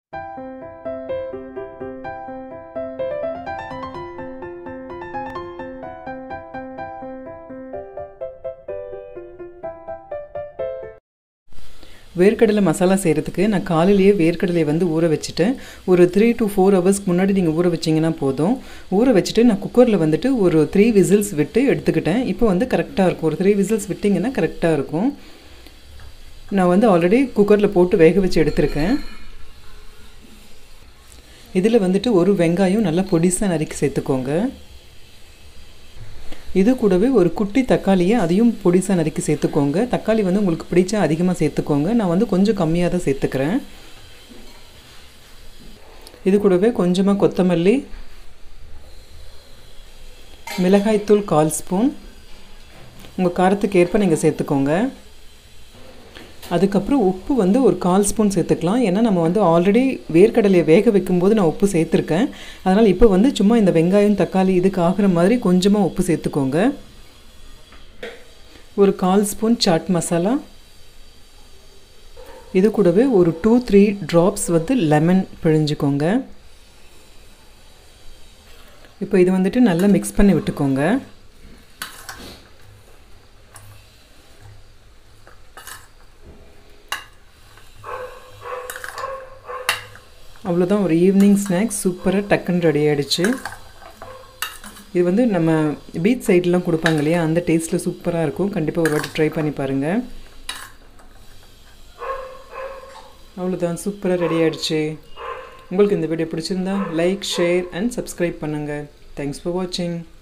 வேர்க்கடலை மசாலா செய்கிறதுக்கு நான் காலையிலேயே வேர்க்கடலையை வந்து ஊற வச்சுட்டேன் ஒரு த்ரீ டு ஃபோர் ஹவர்ஸ்க்கு முன்னாடி நீங்கள் ஊற வச்சிங்கன்னா போதும் ஊற வச்சுட்டு நான் குக்கரில் வந்துட்டு ஒரு த்ரீ விசில்ஸ் விட்டு எடுத்துக்கிட்டேன் இப்போ வந்து கரெக்டாக இருக்கும் ஒரு த்ரீ விசில்ஸ் விட்டிங்கன்னா கரெக்டாக இருக்கும் நான் வந்து ஆல்ரெடி குக்கரில் போட்டு வேக வச்சு எடுத்திருக்கேன் இதில் வந்துட்டு ஒரு வெங்காயம் நல்லா பொடிசாக நறுக்கி சேர்த்துக்கோங்க இது கூடவே ஒரு குட்டி தக்காளியை அதையும் பொடிசாக நறுக்கி சேர்த்துக்கோங்க தக்காளி வந்து உங்களுக்கு பிடிச்சா அதிகமாக சேர்த்துக்கோங்க நான் வந்து கொஞ்சம் கம்மியாக தான் சேர்த்துக்கிறேன் இது கூடவே கொஞ்சமாக கொத்தமல்லி மிளகாய்த்தூள் கால் ஸ்பூன் உங்கள் காரத்துக்கு ஏற்ப நீங்கள் சேர்த்துக்கோங்க அதுக்கப்புறம் உப்பு வந்து ஒரு கால் ஸ்பூன் சேர்த்துக்கலாம் ஏன்னா நம்ம வந்து ஆல்ரெடி வேர்க்கடலையை வேக வைக்கும்போது நான் உப்பு சேர்த்துருக்கேன் அதனால் இப்போ வந்து சும்மா இந்த வெங்காயம் தக்காளி இதுக்கு ஆகிற மாதிரி கொஞ்சமாக உப்பு சேர்த்துக்கோங்க ஒரு கால் ஸ்பூன் சாட் மசாலா இது கூடவே ஒரு டூ த்ரீ ட்ராப்ஸ் வந்து லெமன் பிழிஞ்சுக்கோங்க இப்போ இது வந்துட்டு நல்லா மிக்ஸ் பண்ணி விட்டுக்கோங்க அவ்வளோதான் ஒரு ஈவினிங் ஸ்நாக்ஸ் சூப்பராக டக்குன்னு ரெடி ஆகிடுச்சு இது வந்து நம்ம பீச் சைட்லாம் கொடுப்பாங்க இல்லையா அந்த டேஸ்ட்டில் சூப்பராக இருக்கும் கண்டிப்பாக ஒரு வாட்டி ட்ரை பண்ணி பாருங்கள் அவ்வளோதான் சூப்பராக ரெடி ஆகிடுச்சு உங்களுக்கு இந்த வீடியோ பிடிச்சிருந்தா லைக் ஷேர் அண்ட் சப்ஸ்கிரைப் பண்ணுங்கள் தேங்க்ஸ் ஃபார் வாட்சிங்